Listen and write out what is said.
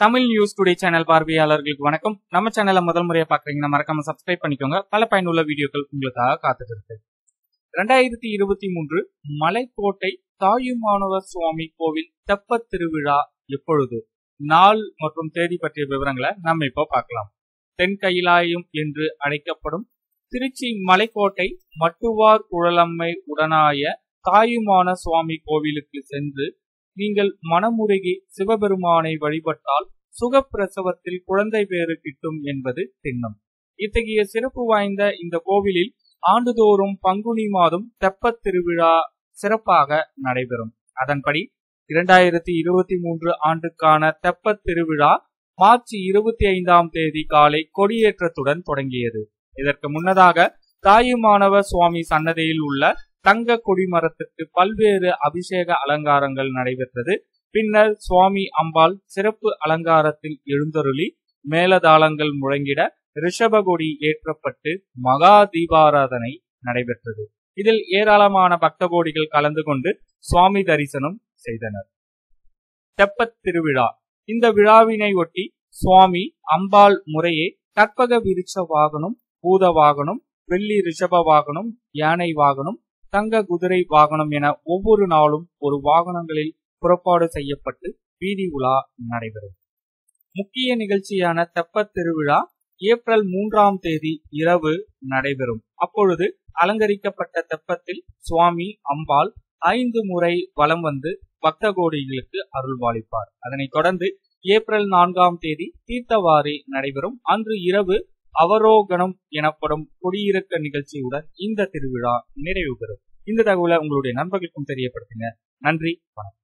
Tamil news today channel பார்வையாளர்களுக்கு வணக்கம் நம்ம சேனலை முதல் முறையா பாக்குறீங்கன்னா மறக்காம சப்ஸ்கிரைப் பண்ணிக்கோங்க பல பயனுள்ள வீடியோக்கள் உங்களுக்காக காத்துட்டு இருக்கு ரெண்டாயிரத்தி இருபத்தி மூன்று மலைக்கோட்டை தாயுமானவர் சுவாமி கோவில் தெப்பத் திருவிழா எப்பொழுது நாள் மற்றும் தேதி பற்றிய விவரங்களை நம்ம இப்போ பார்க்கலாம் தென் கைலாயம் என்று அழைக்கப்படும் திருச்சி மலைக்கோட்டை மட்டுவார் குழலம்மை உடனாய தாயுமான சுவாமி கோவிலுக்கு சென்று நீங்கள் மனமுருகி சிவபெருமானை வழிபட்டால் சுகப்பிரசவத்தில் குழந்தை பேறு கிட்டும் என்பது திண்ணம் இத்தகைய சிறப்பு வாய்ந்த இந்த கோவிலில் ஆண்டுதோறும் பங்குனி மாதம் தெப்பத் திருவிழா சிறப்பாக நடைபெறும் அதன்படி இரண்டாயிரத்தி இருபத்தி மூன்று ஆண்டுக்கான தெப்பத் திருவிழா மார்ச் இருபத்தி ஐந்தாம் தேதி காலை கொடியேற்றத்துடன் தொடங்கியது இதற்கு முன்னதாக தாயுமானவ சுவாமி சன்னதியில் உள்ள தங்க கொடிமரத்துக்கு பல்வேறு அபிஷேக அலங்காரங்கள் நடைபெற்றது பின்னர் சுவாமி அம்பாள் சிறப்பு அலங்காரத்தில் எழுந்தருளி மேலதாளங்கள் முழங்கிட ரிஷபகொடி ஏற்றப்பட்டு மகா தீபாராதனை நடைபெற்றது இதில் ஏராளமான பக்த கோடிகள் கலந்து கொண்டு சுவாமி தரிசனம் செய்தனர் தெப்பத் திருவிழா இந்த விழாவினை ஒட்டி சுவாமி அம்பாள் முறையே கற்பக விருட்ச வாகனம் பூத வாகனம் வெள்ளி ரிஷப வாகனம் யானை வாகனம் தங்க குதிரை வாகனம் என ஒவ்வொரு நாளும் ஒரு வாகனங்களில் புறப்பாடு செய்யப்பட்டு வீதி உலா நடைபெறும் முக்கிய நிகழ்ச்சியான தெப்பத் திருவிழா ஏப்ரல் மூன்றாம் தேதி இரவு நடைபெறும் அப்பொழுது அலங்கரிக்கப்பட்ட தெப்பத்தில் சுவாமி அம்பாள் ஐந்து முறை வலம் வந்து பக்த கோடிகளுக்கு அருள்பாலிப்பார் அதனைத் தொடர்ந்து ஏப்ரல் நான்காம் தேதி தீர்த்தவாரி நடைபெறும் அன்று இரவு அவரோகணம் எனப்படும் கொடியிறக்க நிகழ்ச்சியுடன் இந்த திருவிழா நிறைவு பெறும் இந்த தகவலை உங்களுடைய நண்பர்களுக்கும் தெரியப்படுத்துங்க நன்றி வணக்கம்